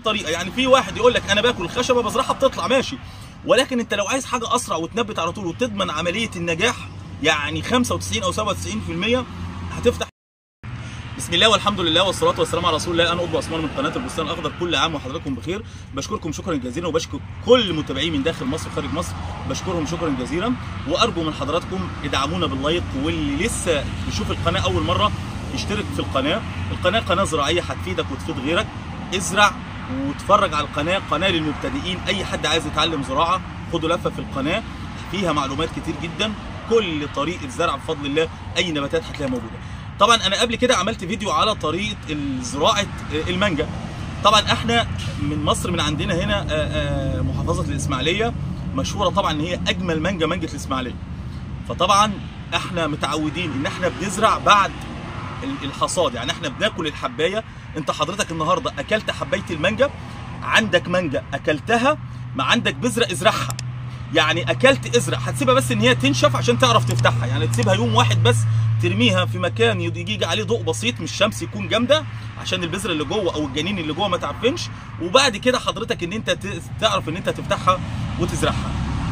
طريقه يعني في واحد يقول لك انا باكل الخشبه بزرعها بتطلع ماشي ولكن انت لو عايز حاجه اسرع وتنبت على طول وتضمن عمليه النجاح يعني 95 او 97% هتفتح بسم الله والحمد لله والصلاه والسلام على رسول الله انا قطب عثمان من قناه البستان الاخضر كل عام وحضراتكم بخير بشكركم شكرا جزيلا وبشكر كل متابعين من داخل مصر وخارج مصر بشكرهم شكرا جزيلا وارجو من حضراتكم ادعمونا باللايك واللي لسه بيشوف القناه اول مره يشترك في القناه القناه قناه زراعيه هتفيدك وتفيد غيرك ازرع واتفرج على القناه قناه للمبتدئين اي حد عايز يتعلم زراعه خدوا لفه في القناه فيها معلومات كتير جدا كل طريقه زرع بفضل الله اي نباتات هتلاقيها موجوده طبعا انا قبل كده عملت فيديو على طريقه زراعه المانجا طبعا احنا من مصر من عندنا هنا محافظه الاسماعيليه مشهوره طبعا ان هي اجمل مانجا مانجا الاسماعيليه فطبعا احنا متعودين ان احنا بنزرع بعد الحصاد يعني احنا بناكل الحبايه انت حضرتك النهارده اكلت حبايه المانجا عندك مانجا اكلتها ما عندك بذره ازرعها يعني اكلت ازرع هتسيبها بس ان هي تنشف عشان تعرف تفتحها يعني تسيبها يوم واحد بس ترميها في مكان يجي عليه ضوء بسيط مش شمس يكون جامده عشان البذره اللي جوه او الجنين اللي جوه ما تعفنش وبعد كده حضرتك ان انت تعرف ان انت تفتحها وتزرعها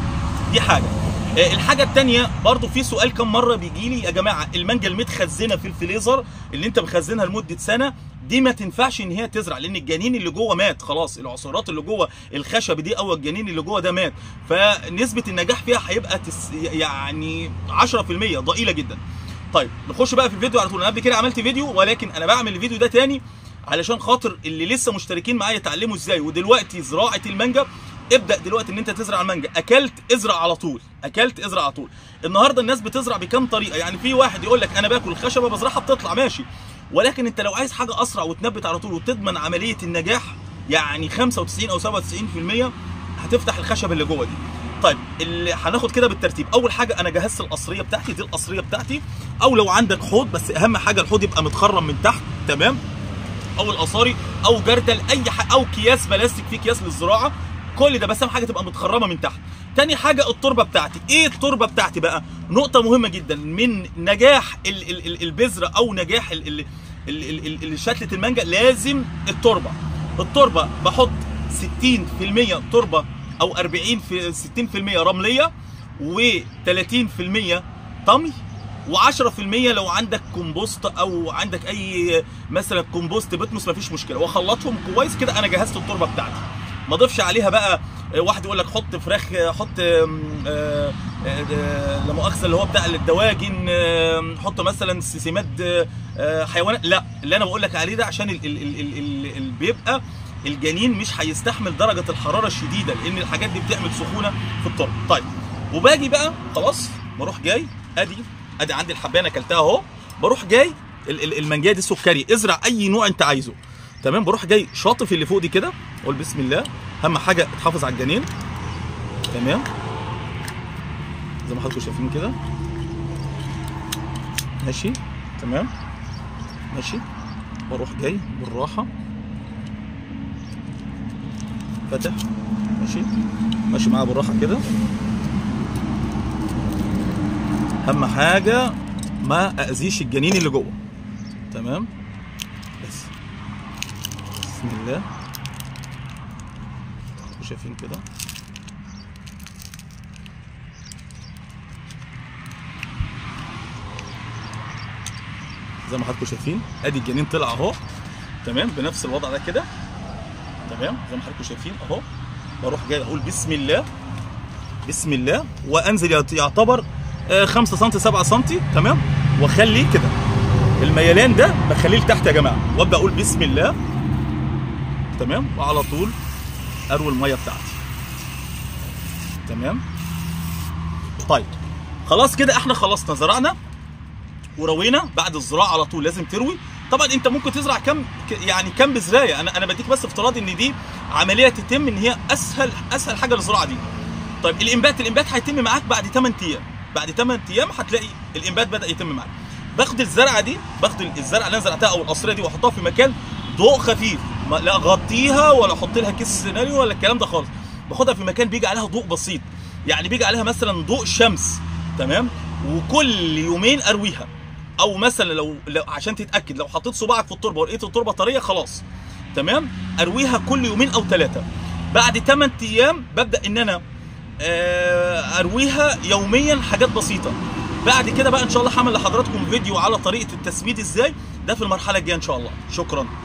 دي حاجه الحاجة التانية برضو في سؤال كم مرة بيجي لي يا جماعة المانجا المتخزنة في الفريزر اللي انت مخزنها لمدة سنة دي ما تنفعش ان هي تزرع لان الجنين اللي جوه مات خلاص العصارات اللي جوه الخشب دي او الجنين اللي جوه ده مات فنسبة النجاح فيها هيبقى تس يعني 10% ضئيلة جدا طيب نخش بقى في الفيديو على طول انا قبل كده عملت فيديو ولكن انا بعمل الفيديو ده تاني علشان خاطر اللي لسه مشتركين معايا يتعلموا ازاي ودلوقتي زراعه المانجا ابدا دلوقتي ان انت تزرع المانجا اكلت ازرع على طول اكلت ازرع على طول النهارده الناس بتزرع بكام طريقه يعني في واحد يقول لك انا باكل الخشبه بزرعها بتطلع ماشي ولكن انت لو عايز حاجه اسرع وتنبت على طول وتضمن عمليه النجاح يعني 95 او 97% هتفتح الخشب اللي جوه دي طيب اللي هناخد كده بالترتيب اول حاجه انا جهزت القصريه بتاعتي دي القصريه بتاعتي او لو عندك حوض بس اهم حاجه الحوض يبقى متخرم من تحت تمام او القصاري او جردل اي حاجه او اكياس بلاستيك فيه اكياس للزراعه كل ده بس اهم حاجه تبقى متخرمه من تحت تاني حاجه التربه بتاعتي ايه التربه بتاعتي بقى نقطه مهمه جدا من نجاح ال ال ال البذره او نجاح ال ال ال ال شتله المانجا لازم التربه التربه بحط 60% تربه او 40 في 60% رمليه و30% طمي و10% لو عندك كومبوست او عندك اي مثلا كومبوست بتموس مفيش مشكله واخلطهم كويس كده انا جهزت التربه بتاعتي ما اضيفش عليها بقى واحد يقول لك حط فراخ حط لا مؤاخذه اللي هو بتاع الدواجن حط مثلا سماد حيوانات لا اللي انا بقول لك عليه ده عشان ال ال ال ال ال بيبقى الجنين مش هيستحمل درجه الحراره الشديده لان الحاجات دي بتعمل سخونه في التربه طيب وباجي بقى خلاص بروح جاي ادي ادي عندي الحبايه انا اكلتها اهو بروح جاي المانجايه دي سكري ازرع اي نوع انت عايزه تمام بروح جاي شاطف اللي فوق دي كده اقول بسم الله اهم حاجه تحافظ على الجنين تمام زي ما حضراتكم شايفين كده ماشي تمام ماشي واروح جاي بالراحه فاتح ماشي ماشي معاها بالراحه كده اهم حاجه ما اذيش الجنين اللي جوه تمام بس بسم الله شايفين كده زي ما حضراتكم شايفين ادي الجنين طلع اهو تمام بنفس الوضع ده كده تمام زي ما حضراتكم شايفين اهو بروح جاي اقول بسم الله بسم الله وانزل يعتبر 5 سم 7 سم تمام واخليه كده الميلان ده بخليه لتحت يا جماعه وابدا اقول بسم الله تمام وعلى طول اروي الميه بتاعتي تمام طيب خلاص كده احنا خلصنا زرعنا وروينا بعد الزراعه على طول لازم تروي طبعا انت ممكن تزرع كم يعني كم بزرايه انا انا بديك بس افتراض ان دي عمليه تتم ان هي اسهل اسهل حاجه للزراعه دي طيب الانبات الانبات هيتم معاك بعد 8 ايام بعد 8 ايام هتلاقي الانبات بدا يتم معاك باخد الزرعه دي باخد الزرعه اللي انا زرعتها او القصريه دي واحطها في مكان ضوء خفيف ما لا اغطيها ولا احط لها كيس سيناريو ولا الكلام ده خالص باخدها في مكان بيجي عليها ضوء بسيط يعني بيجي عليها مثلا ضوء شمس تمام وكل يومين ارويها او مثلا لو, لو عشان تتاكد لو حطيت صباعك في التربه ولقيت التربه طريه خلاص تمام ارويها كل يومين او ثلاثه بعد 8 ايام ببدا ان انا آه، ارويها يوميا حاجات بسيطه بعد كده بقى ان شاء الله هعمل لحضراتكم فيديو على طريقه التسميد ازاي ده في المرحله الجايه ان شاء الله شكرا